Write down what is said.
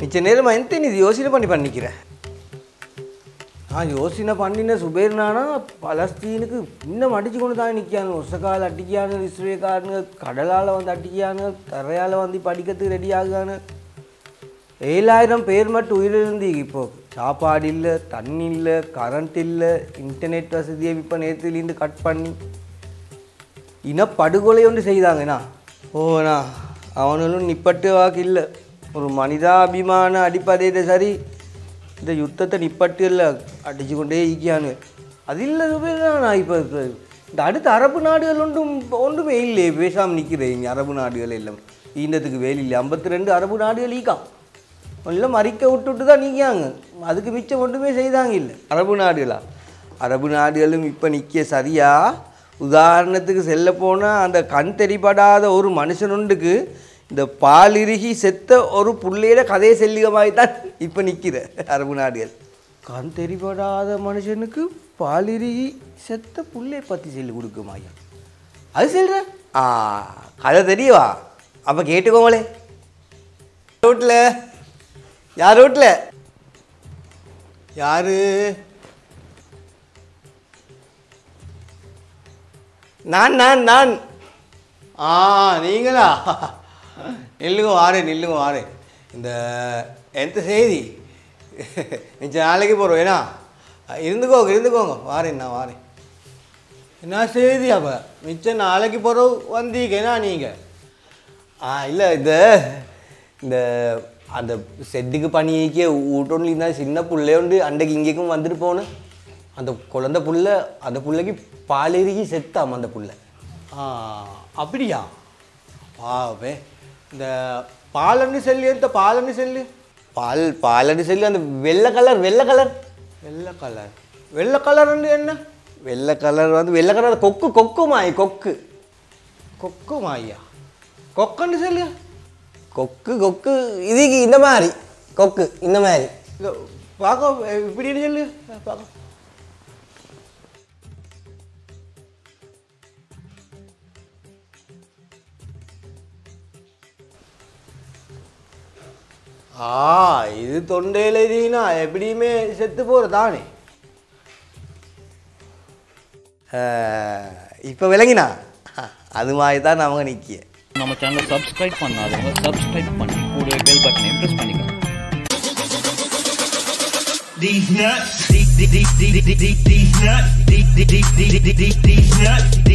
மிச்ச நேரமாக எந்த நீ இது யோசனை பண்ணி பண்ணிக்கிற நான் யோசனை பண்ணின சுபேர்னானா பலஸ்தீனுக்கு இன்னும் அடிச்சு கொண்டு தான் நிற்கானு ஒசக்கால் அடிக்கானு இஸ்ரேக்காரனு கடலால் வந்து அடிக்கானு தரையால் வந்து இப்போ அடிக்கிறதுக்கு ரெடி ஆகுதானு ஏழாயிரம் பேர் மட்டும் உயிரிழந்தீங்க இப்போ சாப்பாடு இல்லை தண்ணி இல்லை கரண்ட் இல்லை இன்டர்நெட் வசதியை இப்போ நேற்றுலேருந்து கட் பண்ணி இனப்படுகொலை ஒன்று செய்தாங்கண்ணா ஓண்ணா அவனும் நிப்பட்டு வாக்கு இல்லை ஒரு மனிதாபிமான அடிப்படையில் சரி இந்த யுத்தத்தை நிப்பட்டு இல்லை அடிச்சு கொண்டே ஈக்கியானு அது இல்லை நான் இப்போ இந்த அடுத்த அரபு நாடுகள் ஒன்றும் ஒன்றுமே இல்லையே பேசாமல் நிற்கிறேன் அரபு நாடுகள் எல்லாம் ஈண்டத்துக்கு வேலை இல்லை ஐம்பத்தி ரெண்டு அரபு நாடுகள் ஈக்காம் எல்லாம் மறிக்க விட்டுட்டு தான் நீக்காங்க அதுக்கு மிச்சம் ஒன்றுமே செய்தாங்க இல்லை அரபு நாடுகளா அரபு நாடுகளும் இப்போ நிற்க சரியா உதாரணத்துக்கு செல்ல போனால் அந்த கண் தெரிபடாத ஒரு மனுஷனுண்டுக்கு இந்த பாலிருகி செத்த ஒரு புள்ளையில கதையை செல்லிகமாகி தான் இப்போ நிற்கிற அரபு நாடுகள் கண் தெரிபடாத மனுஷனுக்கு பாலிருகி செத்த புள்ளையை பற்றி சொல்லி கொடுக்குமாயா அது சொல்கிற ஆ கதை தெரியவா அப்போ கேட்டுக்கோங்களே வீட்டில் யார் வீட்டில் யாரு நான் நான் நான் ஆ நீங்களா நில்லுங்க வாரேன் நில்லுங்க வாரேன் இந்த எந்த செய்தி மிச்ச நாளைக்கு போகிறோம் ஏன்னா இருந்துக்கோங்க இருந்துக்கோங்க வாரேன் நான் வாரேன் என்ன செய்தி அப்போ மிச்சம் நாளைக்கு போகிறோம் வந்தீங்கன்னா நீங்கள் ஆ இல்லை இந்த இந்த அந்த செட்டுக்கு பணிக்கு வீட்டோன்னு இருந்தால் சின்ன புள்ளை உண்டு அன்றைக்கு இங்கேக்கும் வந்துட்டு போனேன் அந்த குழந்தை புள்ள அந்த புள்ளைக்கு பாலெருகி செத்தாம் அந்த புள்ள ஆ அப்படியா பாவே இந்த பாலன்னு செல்லு இந்த பாலன்னு செல்லு பால் பாலன்னு செல்லு அந்த வெள்ளை கலர் வெள்ளை கலர் வெள்ளை கலர் வெள்ளை கலர் வந்து என்ன வெள்ளை கலர் வந்து வெள்ளை கலர் கொக்கு கொக்கு மாய் கொக்கு கொக்கு மாயா கொக்குன்னு சொல்லு கொக்கு கொக்கு இதுக்கு இந்த மாதிரி கொக்கு இந்த மாதிரி இதோ பார்க்க இப்படின்னு சொல்லு பார்க்க ஆ இது தொண்டையில் இதுனா எப்படியுமே செத்து போகிற தானே இப்போ விளங்கினா அது மாதிரி தான் நமக்கு நிற்கிய நம்ம சேனலை சப்ஸ்கிரைப் பண்ணாதவங்க சப்ஸ்கிரைப் பண்ணி கூடவே பெல் பட்டனை ப்ரெஸ் பண்ணிக்கோங்க These nuts, these, these, these, these, these, these nuts, these, these, these, these, these, these nuts.